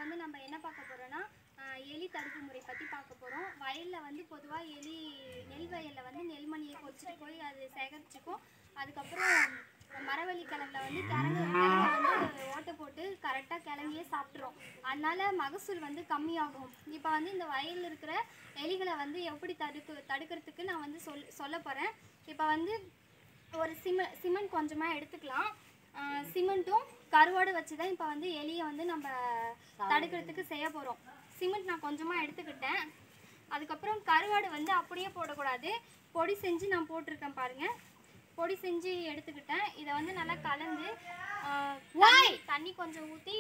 வந்து நம்ம என்ன பார்க்க போறோம்னா ஆஹ், எலி தடுப்பு முறை பற்றி பார்க்க போகிறோம் வயலில் வந்து பொதுவாக எலி நெல் வயலில் வந்து நெல்மணியை கொச்சிட்டு போய் அது சேகரிச்சுக்கும் அதுக்கப்புறம் மரவள்ளி கிழங்குல வந்து கிழங்கு கிழங்க வந்து ஓட்டை போட்டு கரெக்டாக கிழங்கையே சாப்பிட்றோம் அதனால மகசூல் வந்து கம்மியாகும் இப்போ வந்து இந்த வயலில் இருக்கிற எலிகளை வந்து எப்படி தடுக்கு தடுக்கிறதுக்கு நான் வந்து சொல் சொல்ல போகிறேன் இப்போ வந்து ஒரு சிமெ சிமெண்ட் கொஞ்சமாக எடுத்துக்கலாம் ஆஹ் சிமெண்ட்டும் கருவாடு வச்சு தான் இப்போ வந்து எலியை வந்து நம்ம தடுக்கிறதுக்கு செய்ய போகிறோம் சிமெண்ட் நான் கொஞ்சமாக எடுத்துக்கிட்டேன் அதுக்கப்புறம் கருவாடு வந்து அப்படியே போடக்கூடாது பொடி செஞ்சு நான் போட்டிருக்கேன் பாருங்க பொடி செஞ்சு எடுத்துக்கிட்டேன் இதை வந்து நல்லா கலந்து ஆஹ், தண்ணி- தண்ணி கொஞ்சம் ஊற்றி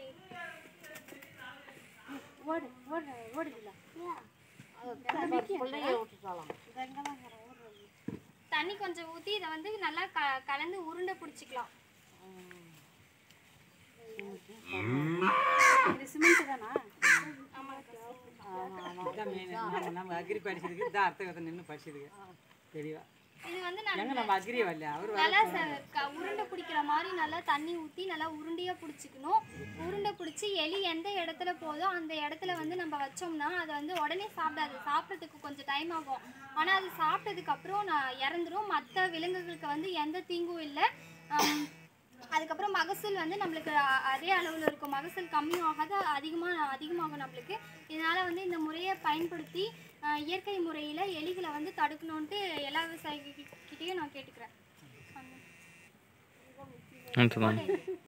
ஓடு ஓடு ஓடுதுல பிள்ளைய விட்டுட்டாலாம் தண்ணி கொஞ்சம் ஊற்றி இதை வந்து நல்லா க கலந்து உருண்டை பிடிச்சிக்கலாம் இது சிமெண்ட் தானா இதான் main. நம்ம நம்ம அக்ரி படிச்சதுக்கு இதான் அர்த்தகத்தை நின்று படிச்சதுக்கு தெரியவா இது வந்து நான் எங்க நம்ம அக்ரி வரல அவர் நல்லா ச- க- உருண்டை பிடிக்கிற மாதிரி நல்லா தண்ணி ஊற்றி நல்லா உருண்டையாக பிடிச்சிக்கணும் உருண்டை பிடிச்சி எலி எந்த இடத்துல போதோ அந்த இடத்துல வந்து நம்ம வச்சோம்னா அதை வந்து உடனே சாப்பிடாது சாப்பிட்றதுக்கு கொஞ்சம் டைம் ஆகும் ஆனால் அது சாப்பிட்டதுக்கு அப்புறம் நான் இறந்துரும் மற்ற விலங்குகளுக்கு வந்து எந்த தீங்கும் இல்லை ஆம், அதுக்கப்புறம் மகசூல் வந்து நம்மளுக்கு அ- அதே அளவில் இருக்கும் மகசூல் கம்மியும் ஆகாது அதிகமாக அதிகமாகும் நம்மளுக்கு இதனால் வந்து இந்த முறையை பயன்படுத்தி அஹ், இயற்கை முறையில் எலிகளை வந்து தடுக்கணுன்ட்டு எல்லா விவசாயிகிட்டையும் நான் கேட்டுக்கிறேன் மட்டும்தான்